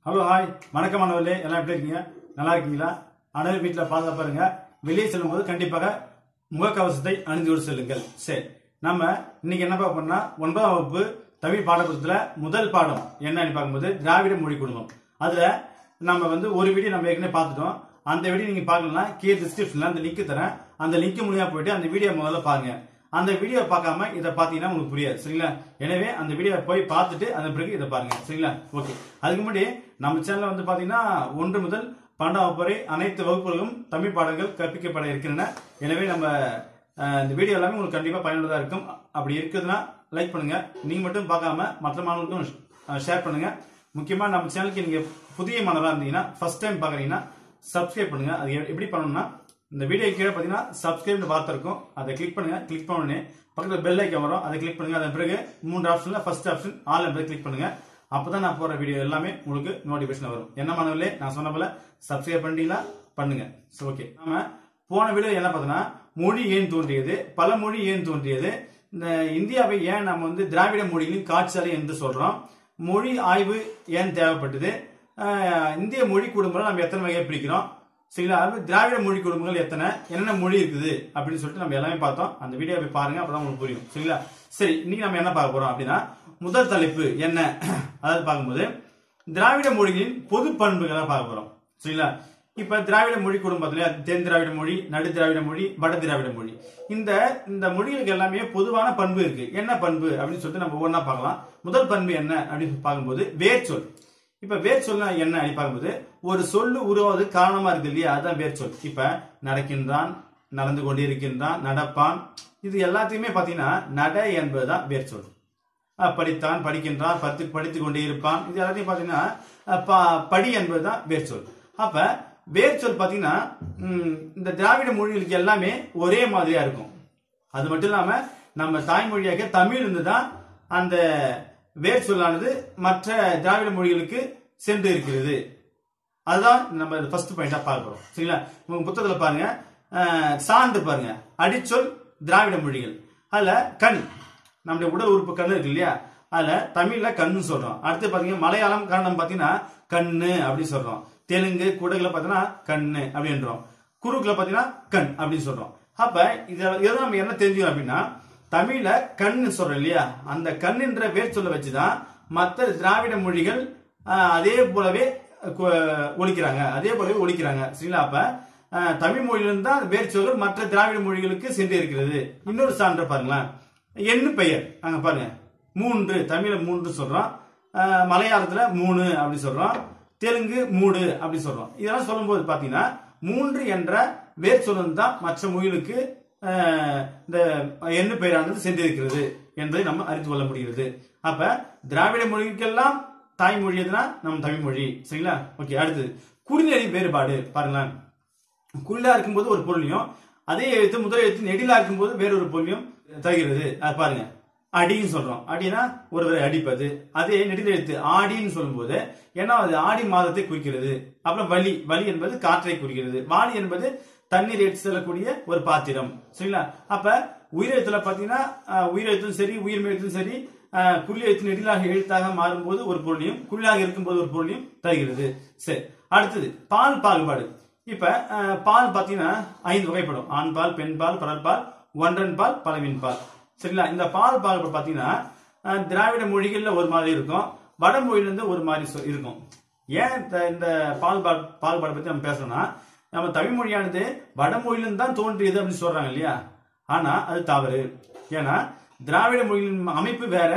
hello hi வணக்கம் மாணவர்களே எல்லாம் எப்படி இருக்கீங்க நல்லா இருக்கீங்களா அனைவரும் வீட்டில் பாதுகாப்பா இருங்க வெளியே செல்லும்போது கண்டிப்பாக முகக்கவசத்தை அணிந்து கொண்டு செல்லுங்கள் சரி நம்ம இன்னைக்கு என்ன பார்க்க போறோம்னா ஒன்பதாம் வகுப்பு தமிழ் பாடப்புத்தகத்துல முதல் பாடம் என்னன்னு பார்க்கும்போது திராவிட மொழி குடும்பம் அதுல நம்ம வந்து ஒரு வீடியோ நம்ம ஏற்கனவே பார்த்துட்டோம் அந்த வீடியோ நீங்க பார்க்கலன்னா கீழே டிஸ்கிரிப்ஷன்ல அந்த லிங்க் தரேன் அந்த லிங்க் மூலியமா போயிட்டு அந்த வீடியோ முதல்ல பாருங்க அந்த வீடியோ பார்க்காம இதை பார்த்தீங்கன்னா உங்களுக்கு புரியாது சரிங்களா எனவே அந்த வீடியோ போய் பார்த்துட்டு அதன் பிறகு இதை பாருங்க சரிங்களா ஓகே அதுக்கு முன்னாடி நம்ம சேனல்ல வந்து பாத்தீங்கன்னா ஒன்று முதல் பன்னெண்டாம் வகுப்பு வரை அனைத்து வகுப்புகளும் தமிழ் பாடங்கள் கற்பிக்கப்பட இருக்கின்றன எனவே நம்ம அஹ், இந்த வீடியோ எல்லாமே உங்களுக்கு கண்டிப்பா பயனுள்ளதா இருக்கும் அப்படி இருக்குதுன்னா லைக் பண்ணுங்க நீங்க மட்டும் பார்க்காம மற்ற மாணவர்களுக்கும் ஷேர் பண்ணுங்க முக்கியமா நம்ம சேனலுக்கு நீங்க புதிய மாணவராக இருந்தீங்கன்னா ஃபர்ஸ்ட் டைம் பாக்குறீங்கன்னா சப்ஸ்கிரைப் பண்ணுங்க அது எ- எப்படி பண்ணணும்னா இந்த வீடியோ கீழே பார்த்தீங்கன்னா சப்ஸ்கிரைப் வார்த்தை இருக்கும் அதை கிளிக் பண்ணுங்க கிளிக் பண்ண உடனே பக்கத்தில் பெல் ஐக்கன் வரும் அதை கிளிக் பண்ணுங்க அதன் பிறகு மூன்று ஆப்ஷன்ல ஃபர்ஸ்ட் ஆப்ஷன் ஆல் என்பதை கிளிக் பண்ணுங்க அப்பதான் நான் போற வீடியோ எல்லாமே உங்களுக்கு நோட்டிபிகேஷன் வரும் என்ன மாணவர்களே நான் சொன்ன போல சப்ஸ்கிரைப் பண்ணிட்டீங்களா பண்ணுங்க சரி ஓகே நாம போன வீடியோ என்ன பார்த்தோம்னா மொழி ஏன் தோன்றியது பல மொழி ஏன் தோன்றியது இந்த இந்தியாவை ஏன் நம்ம வந்து திராவிட மொழிகளின் காட்சியாலை என்று சொல்றோம் மொழி ஆய்வு ஏன் தேவைப்பட்டது அஹ், இந்திய மொழி குடும்பங்களை நம்ம எத்தனை வகையை பிரிக்கிறோம் சரிங்களா அது திராவிட மொழி குடும்பங்கள் எத்தனை என்னென்ன மொழி இருக்குது அப்படின்னு சொல்லிட்டு நம்ம எல்லாமே பார்த்தோம் அந்த வீடியோ போய் பாருங்க அப்பதான் உங்களுக்கு புரியும் சரிங்களா சரி இன்னைக்கு நம்ம என்ன பார்க்க போறோம் அப்படின்னா முதல் தலைப்பு என்ன அதாவது பார்க்கும்போது திராவிட மொழிகளின் பொது பண்புகளை பார்க்க போறோம் சரிங்களா இப்ப திராவிட மொழி குடும்பத்துல தென் திராவிட மொழி நடு திராவிட மொழி வட திராவிட மொழி இந்த இந்த மொழிகளுக்கு எல்லாமே பொதுவான பண்பு இருக்கு என்ன பண்பு அப்படின்னு சொல்லிட்டு நம்ம ஒவ்வொன்றா பார்க்கலாம் முதல் பண்பு என்ன அப்படின்னு பார்க்கும்போது வேர்ச்சொல் இப்ப வேர் சொல்ல என்ன அப்படின்னு பார்க்கும்போது ஒரு சொல்லு உருவாவது காரணமா இருக்கு இல்லையா அதுதான் வேர் சொல் இப்ப நடக்கின்றான் நடந்து கொண்டிருக்கின்றான் நடப்பான் இது எல்லாத்தையுமே பாத்தீங்கன்னா நட என்பதுதான் வேர் சொல் அஹ் படித்தான் படிக்கின்றான் பத்து படித்துக் கொண்டே இருப்பான் இது எல்லாத்தையும் பாத்தீங்கன்னா அஹ் ப- படி என்பதுதான் வேர் சொல் அப்ப வேர் சொல் பாத்தீங்கன்னா ம், இந்த திராவிட மொழிகளுக்கு எல்லாமே ஒரே மாதிரியா இருக்கும் அது மட்டும் இல்லாம நம்ம தாய்மொழியாக தமிழ் இருந்து தான் அந்த வேர் சொல்லானது மற்ற திராவிட மொழிகளுக்கு சென்று இருக்கிறது அதுதான் நம்ம ஃபர்ஸ்ட் பாயிண்டா பார்க்கிறோம் சரிங்களா உங்க புத்தகத்துல பாருங்க அஹ், சான்று பாருங்க அடிச்சொல் திராவிட மொழிகள் அதுல கண் நம்முடைய உடல் உறுப்பு கண்ணு இருக்கு இல்லையா அதுல தமிழ்ல கண்ணு சொல்றோம் அடுத்து பாத்தீங்க மலையாளம் கன்னடம் பாத்தீங்கன்னா கண்ணு அப்படின்னு சொல்றோம் தெலுங்கு குடகுல பாத்தீங்கன்னா கண்ணு அப்படின்றோம் குறுக்குல பாத்தீங்கன்னா கண் அப்படின்னு சொல்றோம் அப்ப இத இதை நம்ம என்ன தெரிஞ்சுக்கணும் அப்படின்னா தமிழ்ல கண்ணு சொல்றோம் இல்லையா அந்த கண்ணுன்ற வேர் சொல்ல வச்சுதான் மற்ற திராவிட மொழிகள் ஆஹ், அதே போலவே கு- ஒலிக்கிறாங்க அதே போலவே ஒலிக்கிறாங்க சரிங்களா அப்ப ஆஹ், தமிழ் மொழியிலிருந்து தான் வேர் சொல்கள் மற்ற திராவிட மொழிகளுக்கு சென்று இருக்கிறது இன்னொரு சான்று பாருங்களேன் எண்ணு பெயர் அங்க பாருங்க மூன்று தமிழ்ல மூன்று சொல்றோம் ஆஹ், மலையாளத்துல மூணு அப்படி சொல்றோம் தெலுங்கு மூடு அப்படி சொல்றோம் இதெல்லாம் சொல்லும்போது பாத்தீங்கன்னா மூன்று என்ற வேர் சொல்லும் தான் மற்ற மொழிகளுக்கு ஆஹ், இந்த எண்ணு பெயரானது சென்றிருக்கிறது என்பதை நம்ம அறிந்து கொள்ள முடிகிறது அப்ப திராவிட மொழிக்கெல்லாம் தாய்மொழி எதுனா நம்ம தமிழ் மொழி சரிங்களா ஓகே அடுத்தது குடிநெறி வேறுபாடு பாருங்களேன் குள்ளா இருக்கும்போது ஒரு பொருளையும் அதே எழுத்து முதல் எழுத்து நெடிலா இருக்கும்போது வேறொரு பொருளையும் தருகிறது அது பாருங்க அடின்னு சொல்றோம் அடினா ஒருவரை அடிப்பது அதே நெடில் எழுத்து ஆடின்னு சொல்லும்போது ஏன்னா அது ஆடி மாதத்தை குறிக்கிறது அப்புறம் வலி வலி என்பது காற்றை குறிக்கிறது வாளி என்பது தண்ணீர் எடுத்து செல்லக்கூடிய ஒரு பாத்திரம் சரிங்களா அப்ப உயிரெழுத்துல பாத்தீங்கன்னா அஹ், உயிரெழுத்தும் சரி உயிர்மை எழுத்தும் சரி அஹ், குறி எழுத்து நெடிலாக எழுத்தாக மாறும்போது ஒரு பொருளையும் குறிலாக இருக்கும்போது ஒரு பொருளையும் தருகிறது சரி அடுத்தது பால் பாகுபாடு இப்ப அஹ், பால் பாத்தீங்கன்னா ஐந்து வகைப்படும் ஆண் பால் பெண் பால் படல் பால் ஒன்றன் பால் பலவின் பால் சரிங்களா இந்த பால் பாகுபாடு பாத்தீங்கன்னா அஹ், திராவிட மொழிகள்ல ஒரு மாதிரி இருக்கும் வடமொழியில இருந்து ஒரு மாதிரி சொ- இருக்கும் ஏன் இந்த- இந்த பால் பா- பாகுபாடு பத்தி நம்ம பேசணும்னா நம்ம தமிழ் மொழியானது வடமொழியிலிருந்து தான் தோன்றியது அப்படின்னு சொல்றாங்க இல்லையா ஆனா அது தவறு ஏன்னா திராவிட மொழியின் அமைப்பு வேற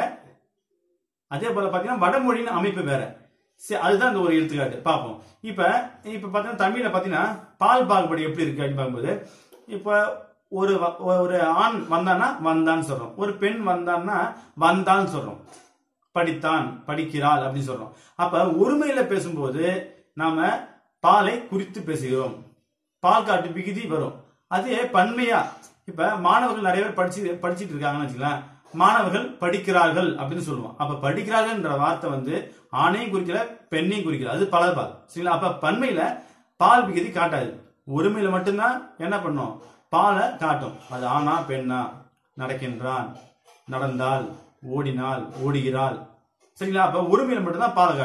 அதே போல பாத்தீங்கன்னா வடமொழியின் அமைப்பு வேற சரி அதுதான் இந்த ஒரு எடுத்துக்காட்டு பார்ப்போம் இப்ப இப்ப பாத்தீங்கன்னா தமிழ்ல பாத்தீங்கன்னா பால் பாகுபாடு எப்படி இருக்கு அப்படின்னு பார்க்கும்போது இப்ப ஒரு வ- ஒரு ஆண் வந்தான்னா வந்தான்னு சொல்றோம் ஒரு பெண் வந்தான்னா வந்தான்னு சொல்றோம் படித்தான் படிக்கிறாள் அப்படின்னு சொல்றோம் அப்ப ஒருமையில பேசும்போது நாம பாலை குறித்து பேசுகிறோம் பால் காட்டு விகுதி வரும் அதே பன்மையா இப்ப மாணவர்கள் நிறைய பேர் படிச்சு படிச்சிட்டு இருக்காங்கன்னு வச்சுக்கலாம் மாணவர்கள் படிக்கிறார்கள் அப்படின்னு சொல்லுவோம் அப்ப படிக்கிறார்கள்ன்ற வார்த்தை வந்து ஆணையும் குறிக்கல பெண்ணையும் குறிக்கல அது பலர்பால் சரிங்களா அப்ப பன்மையில பால் விகுதி காட்டாது ஒருமையில மட்டும்தான் என்ன பண்ணும் பாலை காட்டும் அது ஆணா பெண்ணா நடக்கின்றான் நடந்தால் ஓடினாள் ஓடுகிறாள் சரிங்களா அப்ப ஒருமையில மட்டும்தான் பாலை காட்டும்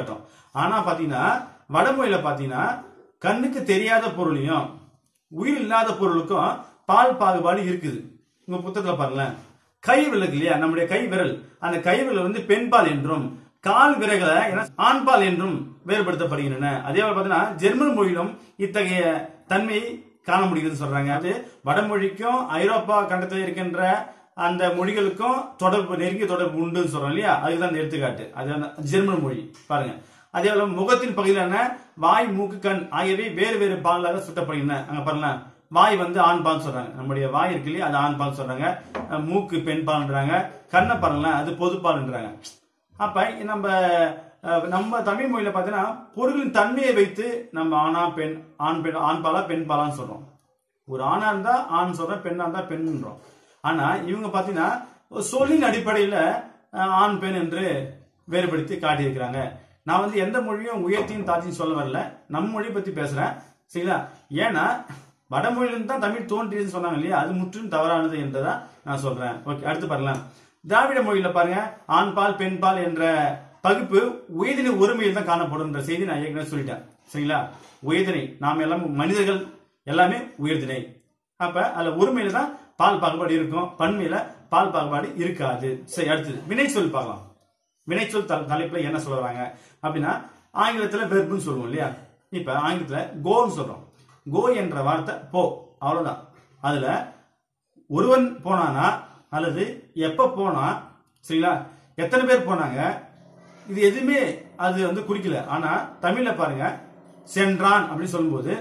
ஆனா பாத்தீங்கன்னா வடமொழியில பாத்தீங்கன்னா கண்ணுக்கு தெரியாத பொருளையும் உயிர் இல்லாத பொருளுக்கும் பால் பாகுபாடு இருக்குது உங்க புத்தகத்துல பாருங்களேன் கை விரல் இருக்கு இல்லையா நம்முடைய கை விரல் அந்த கை விரல் வந்து பெண்பால் என்றும் கால் விரல்களை என ஆண்பால் என்றும் வேறுபடுத்தப்படுகின்றன அதே போல பாத்தீங்கன்னா ஜெர்மன் மொழியிலும் இத்தகைய தன்மையை காண முடியுதுன்னு சொல்றாங்க அது வடமொழிக்கும் ஐரோப்பா கண்டத்தில் இருக்கின்ற அந்த மொழிகளுக்கும் தொடர்பு நெருங்கிய தொடர்பு உண்டுன்னு சொல்றோம் இல்லையா அதுதான் இந்த எடுத்துக்காட்டு அது அந்த ஜெர்மன் மொழி பாருங்க அதே போல முகத்தின் பகுதியிலான வாய் மூக்கு கண் ஆகியவை வேறு வேறு பாலாக சுட்டப்படுகின்றன அங்க பாருங்க வாய் வந்து ஆண் பால் சொல்றாங்க நம்முடைய வாய் இருக்கு இல்லையா அது ஆண் பால் சொல்றாங்க அஹ் மூக்கு பெண் பால்ன்றாங்க கண்ணை பாருங்களேன் அது பொதுப்பால்ன்றாங்க அப்ப நம்ம அஹ், நம்ம தமிழ் மொழியில பாத்தீங்கன்னா பொருளின் தன்மையை வைத்து நம்ம ஆணா பெண் ஆண் பெண் ஆண் பாலா பெண் பாலான்னு சொல்றோம் ஒரு ஆணா இருந்தா ஆண் சொல்றோம் பெண்ணா இருந்தா பெண்ன்றோம் ஆனா இவங்க பாத்தீங்கன்னா ஒரு சொல்லின் அடிப்படையில அஹ், ஆண் பெண் என்று வேறுபடுத்தி காட்டியிருக்கிறாங்க நான் வந்து எந்த மொழியும் உயர்த்தியும் தாழ்த்தியும் சொல்ல வரல நம்ம மொழி பத்தி பேசுறேன் சரிங்களா ஏன்னா வடமொழியிலிருந்து தான் தமிழ் தோன்றியதுன்னு சொன்னாங்க இல்லையா அது முற்றிலும் தவறானது என்றதா நான் சொல்றேன் ஓகே அடுத்து பாருலாம் திராவிட மொழியில பாருங்க ஆண் பால் பெண் பால் என்ற பகுப்பு உயர்தினை ஒருமையில் தான் காணப்படும் என்ற செய்தி நான் ஏற்கனவே சொல்லிட்டேன் சரிங்களா உயர்தினை நாம் எல்லாம் மனிதர்கள் எல்லாமே உயர்தினை அப்ப அதுல ஒருமையில தான் பால் பாகுபாடு இருக்கும் பன்மையில பால் பாகுபாடு இருக்காது சரி அடுத்தது வினை சொல் பார்க்கலாம் வினைச்சொல் தல- தலைப்புல என்ன சொல்றாங்க அப்படின்னா ஆங்கிலத்துல வெர்புன்னு சொல்லுவோம் இல்லையா இப்ப ஆங்கிலத்துல கோன்னு சொல்றோம் கோ என்ற வார்த்தை போ அவ்வளவுதான் அதுல ஒருவன் போனானா அல்லது எப்ப போனா சரிங்களா எத்தனை பேர் போனாங்க இது எதுவுமே அது வந்து குறிக்கல ஆனா தமிழ்ல பாருங்க சென்றான் அப்படின்னு சொல்லும்போது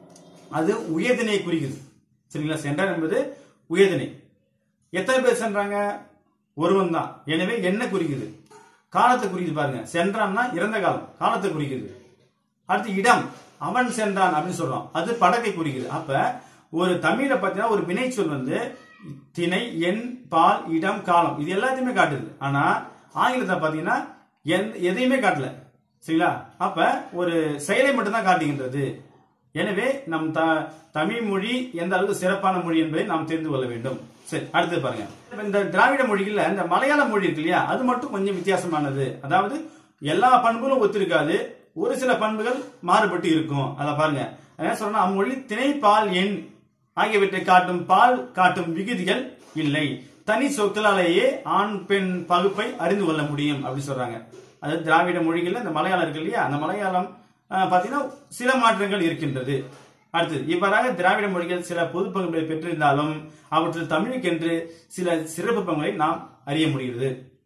அது உயர்தினை குறிக்குது சரிங்களா சென்றான் என்பது உயர்தினை எத்தனை பேர் சென்றாங்க ஒருவன் தான் எனவே என்ன குறிக்குது காலத்தை குறிக்குது பாருங்க சென்றான்னா இறந்த காலம் காலத்தை குறிக்குது அடுத்து இடம் அவன் சென்றான் அப்படின்னு சொல்றோம் அது படகை குறிக்குது அப்ப ஒரு தமிழ்ல பாத்தீங்கன்னா ஒரு வினைச்சொல் வந்து திணை எண் பால் இடம் காலம் இது எல்லாத்தையுமே காட்டுது ஆனா ஆங்கிலத்தை பாத்தீங்கன்னா எந்த- எதையுமே காட்டல சரிங்களா அப்ப ஒரு செயலை மட்டும்தான் காட்டுகின்றது எனவே நம் த தமிழ் மொழி எந்த அளவுக்கு சிறப்பான மொழி என்பதை நாம் தெரிந்து கொள்ள வேண்டும் சரி அடுத்து பாருங்க இப்ப இந்த திராவிட மொழிகள்ல இந்த மலையாள மொழி இருக்கு இல்லையா அது மட்டும் கொஞ்சம் வித்தியாசமானது அதாவது எல்லா பண்புகளும் ஒத்திருக்காது ஒரு சில பண்புகள் மாறுபட்டு இருக்கும் அதை பாருங்க என்ன சொல்றேன்னா அம்மொழி திணை பால் எண் ஆகியவற்றை காட்டும் பால் காட்டும் விகுதிகள் இல்லை தனி சொற்களாலேயே ஆண் பெண் பகுப்பை அறிந்து கொள்ள முடியும் அப்படி சொல்றாங்க அதாவது திராவிட மொழிகள்ல இந்த மலையாளம் இருக்கு இல்லையா அந்த மலையாளம் ஆஹ், பாத்தீங்கன்னா சில மாற்றங்கள் இருக்கின்றது அடுத்தது இவ்வாறாக திராவிட மொழிகள் சில பொது பங்குகளை பெற்றிருந்தாலும் அவற்றில் தமிழுக்கென்று சில சிறப்பு பங்குகளை நாம் அறிய முடிகிறது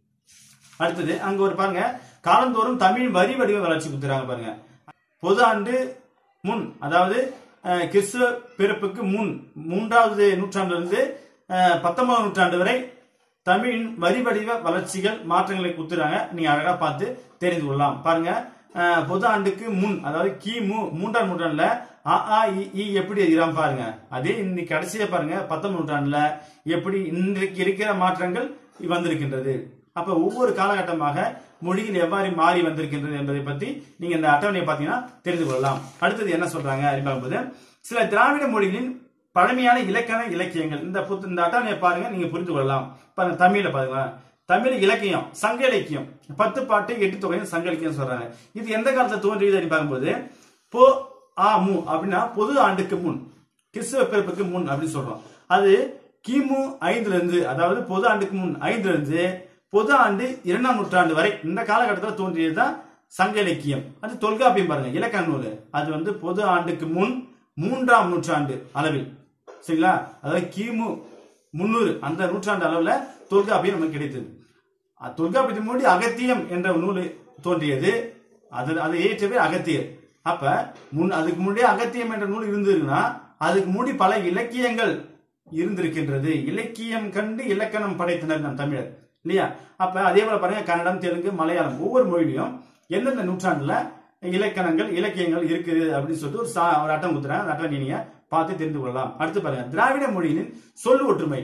அடுத்தது அங்க ஒரு பாருங்க காலந்தோறும் தமிழ் வரி வடிவ வளர்ச்சி கொடுத்துறாங்க பாருங்க பொது ஆண்டு முன் அதாவது அஹ், கிறிஸ்துவ பிறப்புக்கு முன் மூன்றாவது நூற்றாண்டிலிருந்து அஹ், பத்தொன்பதாம் நூற்றாண்டு வரை தமிழின் வரி வடிவ வளர்ச்சிகள் மாற்றங்களை கொடுத்துறாங்க நீங்க அழகா பார்த்து தெரிந்து கொள்ளலாம் பாருங்க அஹ், பொது ஆண்டுக்கு முன் அதாவது கிமு மூன்றாம் நூற்றாண்டுல அ ஆ இ, ஈ எப்படி எழுதுறான் பாருங்க அதே இன்னைக்கு கடைசியா பாருங்க பத்தொன்பது நூற்றாண்டுல எப்படி இன்றைக்கு இருக்கிற மாற்றங்கள் வந்திருக்கின்றது அப்ப ஒவ்வொரு காலகட்டமாக மொழிகள் எவ்வாறு மாறி வந்திருக்கின்றது என்பதை பத்தி நீங்க இந்த அட்டவணையை பாத்தீங்கன்னா தெரிந்து கொள்ளலாம் அடுத்தது என்ன சொல்றாங்க அறிமுகம்போது சில திராவிட மொழிகளின் பழமையான இலக்கண இலக்கியங்கள் இந்த புத்த இந்த அட்டவணையை பாருங்க நீங்க புரிந்து கொள்ளலாம் பாருங்க தமிழ்ல பாருங்க தமிழ் இலக்கியம் சங்க இலக்கியம் பத்து பாட்டு எட்டு தொகையும் சங்க இலக்கியம் சொல்றாங்க இது எந்த காலத்துல தோன்றியது அப்படின்னு பார்க்கும்போது போ ஆ மு அப்படின்னா பொது ஆண்டுக்கு முன் கிறிஸ்துவ பிறப்புக்கு முன் அப்படின்னு சொல்றோம் அது கிமு ஐந்துல இருந்து அதாவது பொது ஆண்டுக்கு முன் ஐந்துல இருந்து பொது ஆண்டு இரண்டாம் நூற்றாண்டு வரை இந்த காலகட்டத்தில் தோன்றியதுதான் சங்க இலக்கியம் அது தொல்காப்பியம் பாருங்க இலக்கண நூல் அது வந்து பொது ஆண்டுக்கு முன் மூன்றாம் நூற்றாண்டு அளவில் சரிங்களா அதாவது கிமு முன்னூறு அந்த நூற்றாண்டு அளவுல தொல்காப்பியம் நமக்கு கிடைத்தது அஹ் தொல்காப்பியத்தின் முன்னாடி அகத்தியம் என்ற நூல் தோன்றியது அது அதை இயற்றவே அகத்தியர் அப்ப முன் அதுக்கு முன்னாடியே அகத்தியம் என்ற நூல் இருந்ததுன்னா அதுக்கு முன்னாடி பல இலக்கியங்கள் இருந்திருக்கின்றது இலக்கியம் கண்டு இலக்கணம் படைத்தனர் நம் தமிழர் இல்லையா அப்ப அதே போல பாருங்க கன்னடம் தெலுங்கு மலையாளம் ஒவ்வொரு மொழியிலும் எந்தெந்த நூற்றாண்டுல இலக்கணங்கள் இலக்கியங்கள் இருக்குது அப்படின்னு சொல்லிட்டு ஒரு சா- ஒரு அட்டம் குத்துறேன் அந்த அட்டை நீங்க பார்த்து தெரிந்து கொள்ளலாம் அடுத்து பாருங்க திராவிட மொழியின் சொல் ஒற்றுமை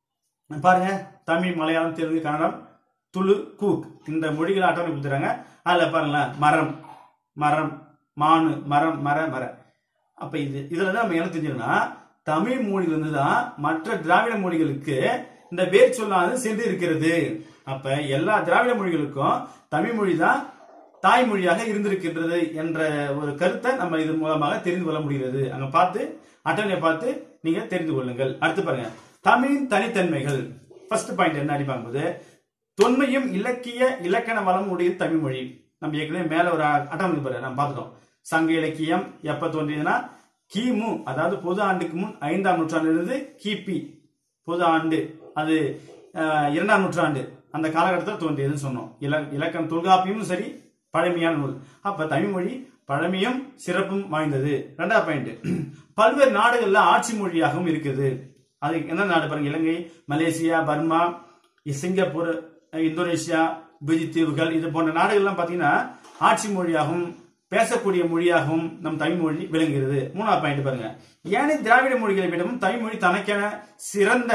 பாருங்க தமிழ் மலையாளம் தெலுங்கு கன்னடம் துளு கூக் இந்த மொழிகள் அட்டவணை கொடுத்துறாங்க அதுல பாருங்களேன் மரம் மரம் மானு மரம் மர மர அப்ப இது இதுல தான் நம்ம என்ன தெரிஞ்சுக்கணும்னா தமிழ் மொழியிலிருந்து தான் மற்ற திராவிட மொழிகளுக்கு இந்த வேர் சொல்லானது சென்று இருக்கிறது அப்ப எல்லா திராவிட மொழிகளுக்கும் தமிழ் மொழி தான் தாய்மொழியாக இருந்திருக்கின்றது என்ற ஒரு கருத்தை நம்ம இது மூலமாக தெரிந்து கொள்ள முடிகிறது அங்க பார்த்து அட்டவணையை பார்த்து நீங்க தெரிந்து கொள்ளுங்கள் அடுத்து பாருங்க தமிழின் தனித்தன்மைகள் ஃபர்ஸ்ட் பாயிண்ட் என்ன அடிப்பாங்க தொன்மையும் இலக்கிய இலக்கண வளம் உடைய தமிழ் மொழி நம்ம ஏற்கனவே மேல ஒரு அட்டவணை பாரு நம்ம பார்த்துட்டோம் சங்க இலக்கியம் எப்ப தோன்றியதுன்னா கிமு அதாவது பொது ஆண்டுக்கு முன் ஐந்தாம் நூற்றாண்டிலிருந்து கிபி பொது ஆண்டு அது அஹ், இரண்டாம் நூற்றாண்டு அந்த காலகட்டத்தில் தோன்றியதுன்னு சொன்னோம் இல இலக்கணம் தொல்காப்பியமும் சரி பழமையான நூல் அப்ப தமிழ் மொழி பழமையும் சிறப்பும் வாய்ந்தது ரெண்டாவது பாயிண்ட் பல்வேறு நாடுகள்ல ஆட்சி மொழியாகவும் இருக்குது அது என்ன நாடு பாருங்க Ilangai Malaysia Burma Singapore Indonesia Fiji தீவுகள் இது போன்ற நாடுகள்லாம் பாத்தீங்கன்னா ஆட்சி மொழியாகவும் பேசக்கூடிய மொழியாகவும் நம் தமிழ் மொழி விளங்குகிறது மூணாவது பாயிண்ட் பாருங்க ஏனைய திராவிட மொழிகளை விடவும் தமிழ் மொழி தனக்கென சிறந்த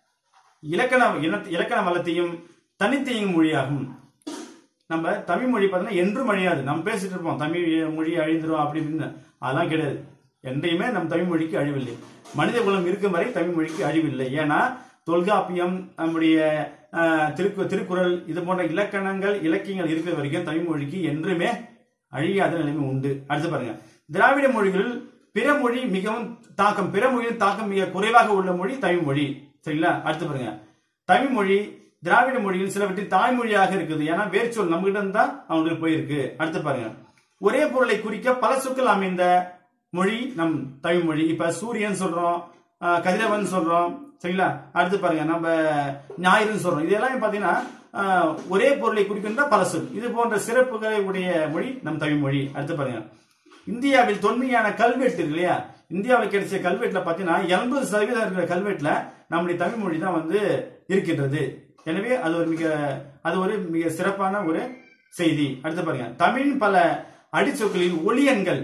இலக்கண இன- இலக்கண வளத்தையும் தனித்தையும் மொழியாகும் நம்ம தமிழ் மொழி பார்த்தீங்கன்னா என்றும் அழியாது நம்ம பேசிட்டு இருப்போம் தமிழ் மொழி அழிந்துரும் அப்படி இப்படின்னு அதெல்லாம் கிடையாது என்றையுமே நம் தமிழ் மொழிக்கு அழிவில்லை மனித குலம் இருக்கும் வரை தமிழ் மொழிக்கு அழிவில்லை ஏன்னா தொல்காப்பியம் நம்முடைய அஹ், திருக்கு திருக்குறள் இது போன்ற இலக்கணங்கள் இலக்கியங்கள் இருக்கிற வரைக்கும் தமிழ் மொழிக்கு என்றுமே அழியாத நிலைமை உண்டு அடுத்து பாருங்க திராவிட மொழிகளில் பிற மொழி மிகவும் தாக்கம் பிற மொழியின் தாக்கம் மிக குறைவாக உள்ள மொழி தமிழ் மொழி சரிங்களா அடுத்து பாருங்க தமிழ் மொழி திராவிட மொழியில் சிலவற்றின் தாய்மொழியாக இருக்குது ஏன்னா வேர்ச்சொல் நம்ம கிட்ட இருந்து தான் அவங்களுக்கு போயிருக்கு அடுத்து பாருங்க ஒரே பொருளை குறிக்க பல சொற்கள் அமைந்த மொழி நம் தமிழ் மொழி இப்ப சூரியன் சொல்றோம் ஆஹ் கதிரவன் சொல்றோம் சரிங்களா அடுத்து பாருங்க நம்ம ஞாயிறுன்னு சொல்றோம் இது எல்லாமே பாத்தீங்கன்னா ஆஹ் ஒரே பொருளை குறிக்கின்ற பல சொல் இது போன்ற சிறப்புகளை உடைய மொழி நம் தமிழ் மொழி அடுத்து பாருங்க இந்தியாவில் தொன்மையான கல்வெட்டு இருக்கு இல்லையா இந்தியாவில் கிடைச்ச கல்வெட்டுல பாத்தீங்கன்னா எண்பது சதவீதம் இருக்கிற கல்வெட்டுல நம்முடைய தமிழ் மொழி தான் வந்து இருக்கின்றது எனவே அது ஒரு மிக அது ஒரு மிக சிறப்பான ஒரு செய்தி அடுத்து பாருங்க தமிழின் பல அடிச்சொற்களில் ஒளியன்கள்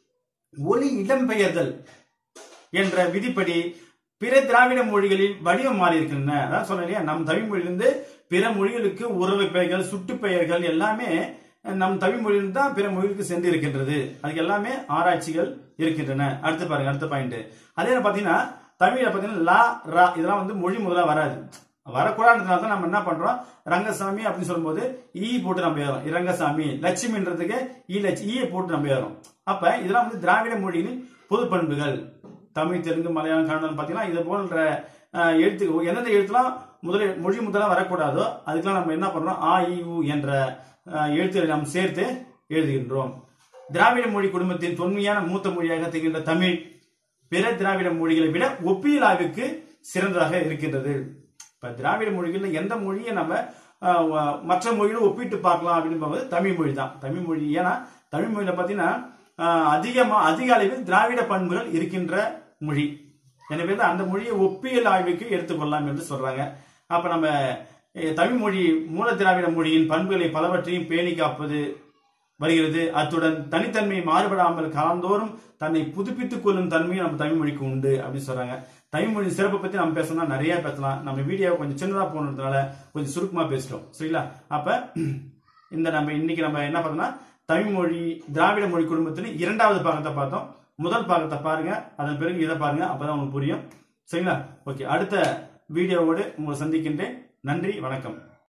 ஒளி இடம்பெயர்தல் என்ற விதிப்படி பிற திராவிட மொழிகளில் வடிவம் மாறி இருக்கின்றன அதான் சொன்னேன் இல்லையா நம் தமிழ் மொழியிலிருந்து பிற மொழிகளுக்கு உறவு பெயர்கள் சுட்டு பெயர்கள் எல்லாமே நம் தமிழ் மொழியிலிருந்து தான் பிற மொழிகளுக்கு சென்று இருக்கின்றது அதுக்கு எல்லாமே ஆராய்ச்சிகள் இருக்கின்றன அடுத்து பாருங்க அடுத்த பாயிண்ட் அதே நேரம் பாத்தீங்கன்னா தமிழ்ல பாத்தீங்கன்னா லா ரா இதெல்லாம் வந்து மொழி முதலா வராது வரக்கூடாதுனால தான் நம்ம என்ன பண்றோம் ரங்கசாமி அப்படின்னு சொல்லும்போது ஈ போட்டு நம்ம ஏறோம் ரங்கசாமி லட்சுமின்றதுக்கு ஈ லட்ச ஈயை போட்டு நம்ம ஏறோம் அப்ப இதெல்லாம் வந்து திராவிட மொழியின் பொது பண்புகள் தமிழ் தெலுங்கு மலையாளம் கன்னடம் பாத்தீங்கன்னா இது போன்ற அஹ், எழுத்து எந்தெந்த எழுத்துலாம் முதல மொழி முதலா வரக்கூடாதோ அதுக்கெல்லாம் நம்ம என்ன பண்றோம் ஆ இ உ என்ற அஹ், எழுத்துக்களை நாம் சேர்த்து எழுதுகின்றோம் திராவிட மொழி குடும்பத்தின் தொன்மையான மூத்த மொழியாக திகழ்ந்த தமிழ் பிற திராவிட மொழிகளை விட ஒப்பியலாவிற்கு சிறந்ததாக இருக்கின்றது இப்ப திராவிட மொழிகள்ல எந்த மொழியை நம்ம அஹ், வ- மற்ற மொழியோட ஒப்பிட்டு பார்க்கலாம் அப்படின்னு பார்க்கும்போது தமிழ் மொழி தான் தமிழ் மொழி ஏன்னா தமிழ் மொழியில பாத்தீங்கன்னா அஹ், அதிகமா அதிக அளவில் திராவிட பண்புகள் இருக்கின்ற மொழி எனவே தான் அந்த மொழியை ஒப்பியல் ஆய்வுக்கு எடுத்துக்கொள்ளலாம் என்று சொல்றாங்க அப்ப நம்ம அஹ், தமிழ் மொழி மூல திராவிட மொழியின் பண்புகளை பலவற்றையும் பேணி காப்பது வருகிறது அத்துடன் தனித்தன்மை மாறுபடாமல் காலந்தோறும் தன்னை புதுப்பித்துக் கொள்ளும் தன்மையும் நம்ம தமிழ் மொழிக்கு உண்டு அப்படின்னு சொல்றாங்க தமிழ் மொழி சிறப்பை பத்தி நம்ம பேசணும்னா நிறைய பேசலாம் நம்ம வீடியோ கொஞ்சம் சின்னதா போனதுனால கொஞ்சம் சுருக்கமா பேசிட்டோம் சரிங்களா அப்ப இந்த நம்ம இன்னைக்கு நம்ம என்ன பார்த்தோம்னா தமிழ் மொழி திராவிட மொழி குடும்பத்தில் இரண்டாவது பாகத்தை பார்த்தோம் முதல் பாகத்தை பாருங்க அதன் பிறகு இதை பாருங்க அப்பதான் உங்களுக்கு புரியும் சரிங்களா ஓகே அடுத்த வீடியோவோடு உங்களை சந்திக்கின்றேன் நன்றி வணக்கம்